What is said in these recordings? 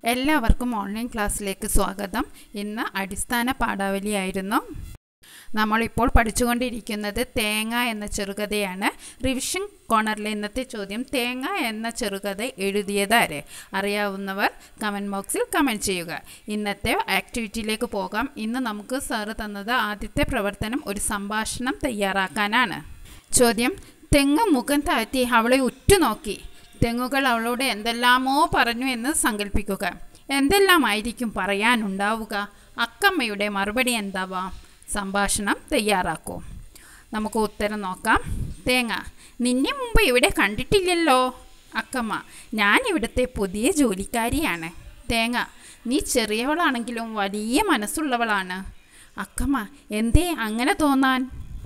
എല്ലാവർക്കും ഓൺലൈൻ ക്ലാസ്സിലേക്ക് സ്വാഗതം ഇന്ന് അടിസ്ഥാന പാഠാവലിയായിരുന്നു നമ്മളിപ്പോൾ പഠിച്ചുകൊണ്ടിരിക്കുന്നത് തേങ്ങ എന്ന ചെറുകഥയാണ് റിവിഷൻ കോർണറിലെ ഇന്നത്തെ ചോദ്യം തേങ്ങ എന്ന ചെറുകഥ എഴുതിയത് ആര് അറിയാവുന്നവർ കമൻറ്റ് ബോക്സിൽ കമൻറ്റ് ചെയ്യുക ഇന്നത്തെ ആക്ടിവിറ്റിയിലേക്ക് പോകാം ഇന്ന് നമുക്ക് സാറ് തന്നത് ആദ്യത്തെ പ്രവർത്തനം ഒരു സംഭാഷണം തയ്യാറാക്കാനാണ് ചോദ്യം തെങ്ങ് മുഖം താഴ്ത്തി അവളെ ഉറ്റുനോക്കി തെങ്ങുകൾ അവളോട് എന്തെല്ലാമോ പറഞ്ഞു എന്ന് സങ്കല്പിക്കുക എന്തെല്ലാമായിരിക്കും പറയാനുണ്ടാവുക അക്കമ്മയുടെ മറുപടി എന്താവാം സംഭാഷണം തയ്യാറാക്കൂ നമുക്ക് ഉത്തരം നോക്കാം തേങ്ങ നിന്നെ മുമ്പ് ഇവിടെ കണ്ടിട്ടില്ലല്ലോ അക്കമ്മ ഞാൻ ഇവിടുത്തെ പുതിയ ജോലിക്കാരിയാണ് തേങ്ങ നീ ചെറിയവളാണെങ്കിലും വലിയ മനസ്സുള്ളവളാണ് അക്കമ്മ എന്തേ അങ്ങനെ തോന്നാൻ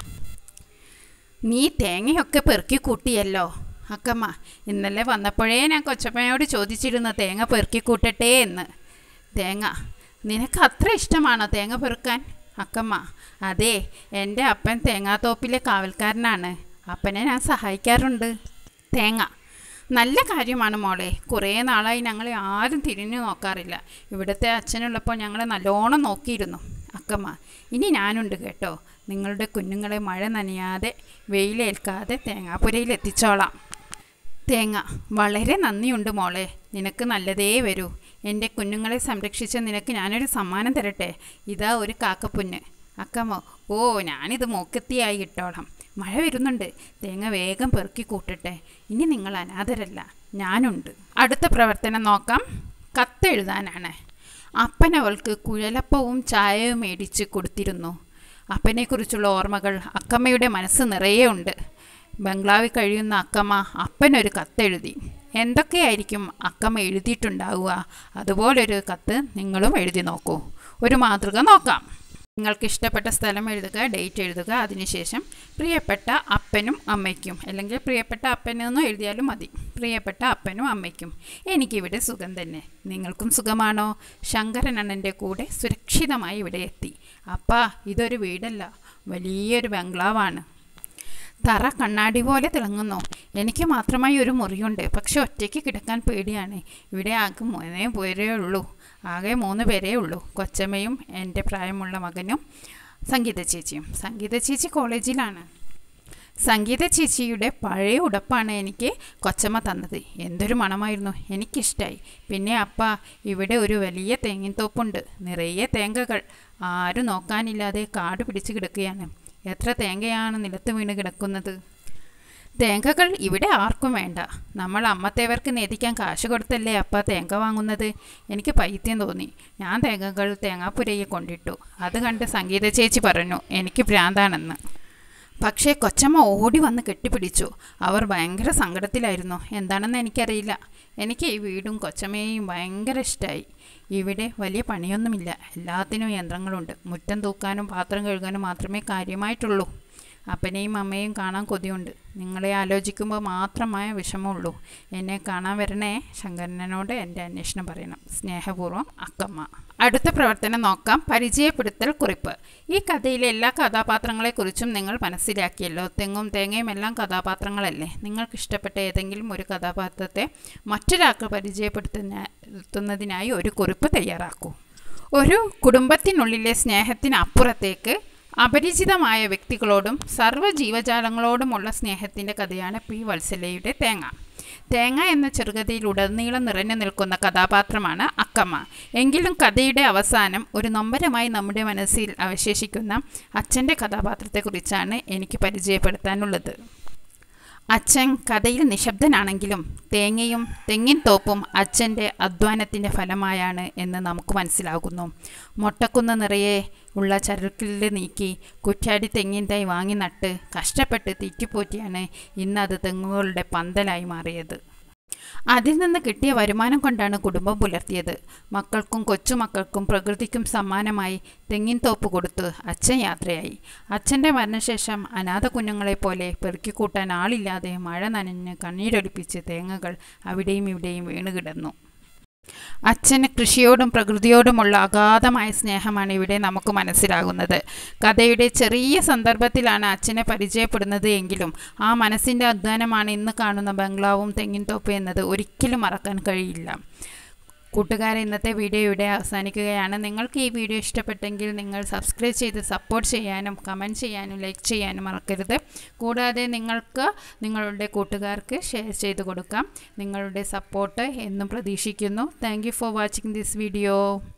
നീ തേങ്ങയൊക്കെ പെറുക്കി കൂട്ടിയല്ലോ അക്കമ്മ ഇന്നലെ വന്നപ്പോഴേ ഞാൻ കൊച്ചമ്മയോട് ചോദിച്ചിരുന്നു തേങ്ങ പെറുക്കി കൂട്ടട്ടെ എന്ന് തേങ്ങ നിനക്ക് അത്ര ഇഷ്ടമാണോ തേങ്ങ പെറുക്കാൻ അക്കമ്മ അതെ എൻ്റെ അപ്പൻ തേങ്ങാത്തോപ്പിലെ കാവൽക്കാരനാണ് അപ്പനെ ഞാൻ സഹായിക്കാറുണ്ട് തേങ്ങ നല്ല കാര്യമാണ് മോളെ കുറേ നാളായി ഞങ്ങളെ ആരും തിരിഞ്ഞു നോക്കാറില്ല ഇവിടുത്തെ അച്ഛനുള്ളപ്പോൾ ഞങ്ങളെ നല്ലോണം നോക്കിയിരുന്നു അക്കമ്മ ഇനി ഞാനുണ്ട് കേട്ടോ നിങ്ങളുടെ കുഞ്ഞുങ്ങളെ മഴ നനയാതെ വെയിലേൽക്കാതെ തേങ്ങാപ്പുരയിൽ എത്തിച്ചോളാം തേങ്ങ വളരെ നന്ദിയുണ്ട് മോളെ നിനക്ക് നല്ലതേ വരൂ എൻ്റെ കുഞ്ഞുങ്ങളെ സംരക്ഷിച്ച നിനക്ക് ഞാനൊരു സമ്മാനം തരട്ടെ ഇതാ ഒരു കാക്കപ്പുഞ്ഞ് അക്കമ്മോ ഓ ഞാനിത് മൂക്കെത്തിയായി ഇട്ടോളാം മഴ വരുന്നുണ്ട് തേങ്ങ വേഗം പെറുക്കി കൂട്ടട്ടെ ഇനി നിങ്ങൾ അനാഥരല്ല ഞാനുണ്ട് അടുത്ത പ്രവർത്തനം നോക്കാം കത്തെഴുതാനാണ് അപ്പൻ അവൾക്ക് കുഴലപ്പവും ചായയും മേടിച്ച് കൊടുത്തിരുന്നു അപ്പനെക്കുറിച്ചുള്ള ഓർമ്മകൾ അക്കമ്മയുടെ മനസ്സ് നിറയെ ഉണ്ട് ബംഗ്ലാവിൽ കഴിയുന്ന അക്കമ്മ അപ്പനൊരു കത്തെഴുതി എന്തൊക്കെയായിരിക്കും അക്കമ്മ എഴുതിയിട്ടുണ്ടാവുക അതുപോലൊരു കത്ത് നിങ്ങളും എഴുതി നോക്കൂ ഒരു മാതൃക നോക്കാം നിങ്ങൾക്ക് ഇഷ്ടപ്പെട്ട സ്ഥലം എഴുതുക ഡേറ്റ് എഴുതുക അതിനുശേഷം പ്രിയപ്പെട്ട അപ്പനും അമ്മയ്ക്കും അല്ലെങ്കിൽ പ്രിയപ്പെട്ട അപ്പനെന്നോ എഴുതിയാലും മതി പ്രിയപ്പെട്ട അപ്പനും അമ്മയ്ക്കും എനിക്കിവിടെ സുഖം തന്നെ നിങ്ങൾക്കും സുഖമാണോ ശങ്കരനണ്ണൻ്റെ കൂടെ സുരക്ഷിതമായി ഇവിടെ എത്തി അപ്പാ ഇതൊരു വീടല്ല വലിയൊരു ബംഗ്ലാവാണ് തറ കണ്ണാടി പോലെ തിളങ്ങുന്നു എനിക്ക് മാത്രമായി ഒരു മുറിയുണ്ട് പക്ഷെ ഒറ്റയ്ക്ക് കിടക്കാൻ പേടിയാണ് ഇവിടെ ആകെ മൂന്നേ പേരേ ഉള്ളൂ ആകെ മൂന്ന് പേരേ ഉള്ളൂ കൊച്ചമ്മയും എൻ്റെ പ്രായമുള്ള മകനും സംഗീത ചേച്ചിയും സംഗീത ചേച്ചി കോളേജിലാണ് സംഗീത ചേച്ചിയുടെ പഴയ ഉടപ്പാണ് എനിക്ക് കൊച്ചമ്മ തന്നത് എന്തൊരു മണമായിരുന്നു എനിക്കിഷ്ടമായി പിന്നെ അപ്പ ഇവിടെ ഒരു വലിയ തെങ്ങിൻ തോപ്പുണ്ട് നിറയെ തേങ്ങകൾ ആരും നോക്കാനില്ലാതെ കാട് പിടിച്ച് കിടക്കുകയാണ് എത്ര തേങ്ങയാണ് നിലത്ത് വീണ് കിടക്കുന്നത് തേങ്ങകൾ ഇവിടെ ആർക്കും വേണ്ട നമ്മൾ അമ്മത്തേവർക്ക് നേദിക്കാൻ കാശ് കൊടുത്തല്ലേ അപ്പ തേങ്ങ വാങ്ങുന്നത് എനിക്ക് പൈത്യം തോന്നി ഞാൻ തേങ്ങകൾ തേങ്ങാപ്പുരയിൽ കൊണ്ടിട്ടു അത് കണ്ട് സംഗീത ചേച്ചി പറഞ്ഞു എനിക്ക് ഭ്രാന്താണെന്ന് പക്ഷേ കൊച്ചമ്മ ഓടി വന്ന് കെട്ടിപ്പിടിച്ചു അവർ ഭയങ്കര സങ്കടത്തിലായിരുന്നു എന്താണെന്ന് എനിക്കറിയില്ല എനിക്ക് ഈ വീടും കൊച്ചമ്മയെയും ഭയങ്കര ഇഷ്ടമായി ഇവിടെ വലിയ പണിയൊന്നുമില്ല എല്ലാത്തിനും യന്ത്രങ്ങളുണ്ട് മുറ്റം തൂക്കാനും പാത്രം കഴുകാനും മാത്രമേ കാര്യമായിട്ടുള്ളൂ അപ്പനെയും അമ്മയും കാണാൻ കൊതിയുണ്ട് നിങ്ങളെ ആലോചിക്കുമ്പോൾ മാത്രമായ വിഷമമുള്ളൂ എന്നെ കാണാൻ വരണേ ശങ്കരനോട് എൻ്റെ അന്വേഷണം പറയണം സ്നേഹപൂർവ്വം അക്കമ്മ അടുത്ത പ്രവർത്തനം നോക്കാം പരിചയപ്പെടുത്തൽ കുറിപ്പ് ഈ കഥയിലെ എല്ലാ കഥാപാത്രങ്ങളെക്കുറിച്ചും നിങ്ങൾ മനസ്സിലാക്കിയല്ലോ തെങ്ങും തേങ്ങയും എല്ലാം കഥാപാത്രങ്ങളല്ലേ നിങ്ങൾക്ക് ഇഷ്ടപ്പെട്ട ഏതെങ്കിലും ഒരു കഥാപാത്രത്തെ മറ്റൊരാൾക്ക് പരിചയപ്പെടുത്തുന്നതിനായി ഒരു കുറിപ്പ് തയ്യാറാക്കൂ ഒരു കുടുംബത്തിനുള്ളിലെ സ്നേഹത്തിനപ്പുറത്തേക്ക് അപരിചിതമായ വ്യക്തികളോടും സർവ്വജീവജാലങ്ങളോടുമുള്ള സ്നേഹത്തിൻ്റെ കഥയാണ് പി വത്സലയുടെ തേങ്ങ തേങ്ങ എന്ന ചെറുകഥയിൽ ഉടനീളം നിറഞ്ഞു നിൽക്കുന്ന കഥാപാത്രമാണ് അക്കമ്മ എങ്കിലും കഥയുടെ അവസാനം ഒരു നൊമ്പരമായി നമ്മുടെ മനസ്സിൽ അവശേഷിക്കുന്ന അച്ഛൻ്റെ കഥാപാത്രത്തെക്കുറിച്ചാണ് എനിക്ക് പരിചയപ്പെടുത്താനുള്ളത് അച്ഛൻ കഥയിൽ നിശബ്ദനാണെങ്കിലും തേങ്ങയും തെങ്ങിൻ തോപ്പും അച്ഛൻ്റെ അധ്വാനത്തിൻ്റെ ഫലമായാണ് എന്ന് നമുക്ക് മനസ്സിലാകുന്നു മൊട്ടക്കുന്ന് നിറയെ ഉള്ള ചരക്കില് നീക്കി കുറ്റാടി തെങ്ങിൻ തൈ വാങ്ങി നട്ട് കഷ്ടപ്പെട്ട് തീറ്റിപ്പോറ്റിയാണ് ഇന്നത് തെങ്ങുകളുടെ പന്തലായി മാറിയത് അതിൽ നിന്ന് കിട്ടിയ വരുമാനം കൊണ്ടാണ് കുടുംബം പുലർത്തിയത് മക്കൾക്കും കൊച്ചുമക്കൾക്കും പ്രകൃതിക്കും സമ്മാനമായി തെങ്ങിൻ തോപ്പ് കൊടുത്ത് അച്ഛൻ യാത്രയായി അച്ഛൻ്റെ മരണശേഷം അനാഥ കുഞ്ഞുങ്ങളെപ്പോലെ പെറുക്കിക്കൂട്ടാൻ ആളില്ലാതെ മഴ നനഞ്ഞ് കണ്ണീരൊലിപ്പിച്ച് തേങ്ങകൾ അവിടെയും ഇവിടെയും വീണുകിടന്നു അച്ഛന് കൃഷിയോടും പ്രകൃതിയോടുമുള്ള അഗാധമായ സ്നേഹമാണ് ഇവിടെ നമുക്ക് മനസ്സിലാകുന്നത് കഥയുടെ ചെറിയ സന്ദർഭത്തിലാണ് അച്ഛനെ പരിചയപ്പെടുന്നത് എങ്കിലും ആ മനസ്സിൻ്റെ അധ്വാനമാണ് ഇന്ന് കാണുന്ന ബംഗ്ലാവും തെങ്ങിൻതോപ്പ് എന്നത് ഒരിക്കലും മറക്കാൻ കഴിയില്ല കൂട്ടുകാരെ ഇന്നത്തെ വീഡിയോ ഇവിടെ അവസാനിക്കുകയാണ് നിങ്ങൾക്ക് ഈ വീഡിയോ ഇഷ്ടപ്പെട്ടെങ്കിൽ നിങ്ങൾ സബ്സ്ക്രൈബ് ചെയ്ത് സപ്പോർട്ട് ചെയ്യാനും കമൻറ്റ് ചെയ്യാനും ലൈക്ക് ചെയ്യാനും മറക്കരുത് കൂടാതെ നിങ്ങൾക്ക് നിങ്ങളുടെ കൂട്ടുകാർക്ക് ഷെയർ ചെയ്ത് കൊടുക്കാം നിങ്ങളുടെ സപ്പോർട്ട് എന്നും പ്രതീക്ഷിക്കുന്നു thank you for watching this video